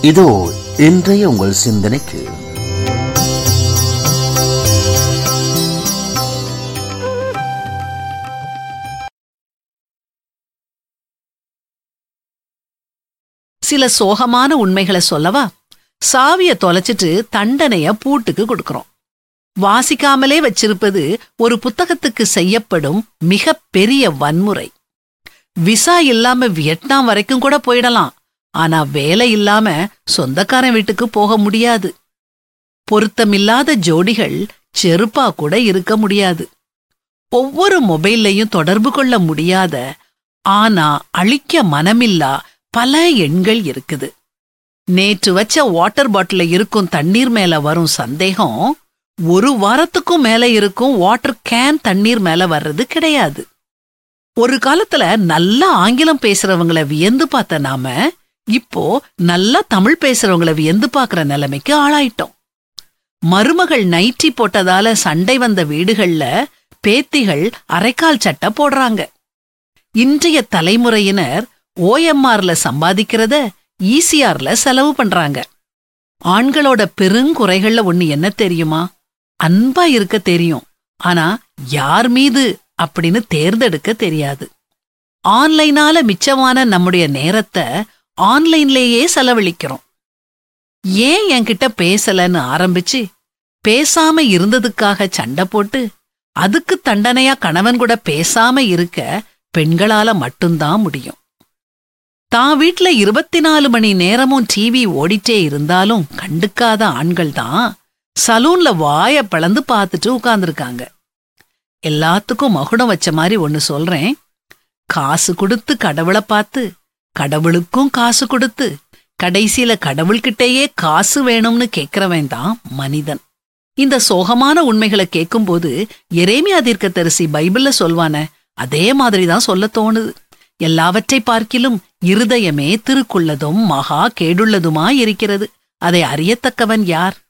இதோ இன்றைய உங்கள் சிந்தனைக்கு சில சோகமான உண்மைகளை சொல்லவா சாவிய தொலைச்சிட்டு தண்டனைய பூட்டுக்கு கொடுக்கறோம் வாசிக்காமலே வச்சிருப்பது ஒரு புத்தகத்துக்கு செய்யப்படும் மிக பெரிய வன்முறை விசா இல்லாம வியட்நாம் வரைக்கும் கூட போயிடலாம் ஆனா வேலை இல்லாம சொந்தக்காரன் வீட்டுக்கு போக முடியாது பொருத்தமில்லாத ஜோடிகள் செருப்பா கூட இருக்க முடியாது ஒவ்வொரு மொபைல்லையும் தொடர்பு கொள்ள முடியாத ஆனா அழிக்க மனமில்லா பல எண்கள் இருக்குது நேற்று வச்ச வாட்டர் பாட்டில இருக்கும் தண்ணீர் மேல வரும் சந்தேகம் ஒரு வாரத்துக்கும் மேல இருக்கும் வாட்டர் கேன் தண்ணீர் மேல வர்றது கிடையாது ஒரு காலத்துல நல்லா ஆங்கிலம் பேசுறவங்கள வியந்து பார்த்த நாம இப்போ நல்லா தமிழ் பேசுறவங்கள வியந்து பார்க்கற நிலைமைக்கு ஆளாயிட்டோம் மருமகள் நைட்டி போட்டதால சண்டை வந்த வீடுகள்ல பேத்திகள் அரைக்கால் சட்டை போடுறாங்க இன்றைய தலைமுறையினர் ஓஎம்ஆர்ல சம்பாதிக்கிறத ஈசிஆர்ல செலவு பண்றாங்க ஆண்களோட பெருங்குறைகள்ல ஒண்ணு என்ன தெரியுமா அன்பா இருக்க தெரியும் ஆனா யார் மீது அப்படின்னு தேர்ந்தெடுக்க தெரியாது ஆன்லைனால மிச்சமான நம்முடைய நேரத்தை ஆன்லைன்லேயே செலவழிக்கிறோம் ஏன் என்கிட்ட பேசலன்னு ஆரம்பிச்சு பேசாம இருந்ததுக்காக சண்டை போட்டு அதுக்கு தண்டனையா கணவன் கூட பேசாம இருக்க பெண்களால மட்டும்தான் முடியும் தான் வீட்ல இருபத்தி நாலு மணி நேரமும் டிவி ஓடிட்டே இருந்தாலும் கண்டுக்காத ஆண்கள் தான் சலூன்ல வாய பிளந்து பார்த்துட்டு உட்கார்ந்திருக்காங்க எல்லாத்துக்கும் மகுடம் வச்ச மாதிரி ஒன்னு சொல்றேன் காசு கொடுத்து கடவுளை பார்த்து கடவுளுக்கும் காசு கொடுத்து கடைசியில கடவுள்கிட்டயே காசு வேணும்னு கேக்குறவன் தான் மனிதன் இந்த சோகமான உண்மைகளை கேட்கும்போது எரேமியா தீர்க்கதரிசி பைபிள்ல சொல்வானே அதே மாதிரி தான் சொல்ல தோணுது எல்லாவற்றை பார்க்கிலும் இருதயமே திருக்குள்ளதும் மகா கேடுள்ளதுமாய் இருக்கிறது அதை அறியத்தக்கவன் யார்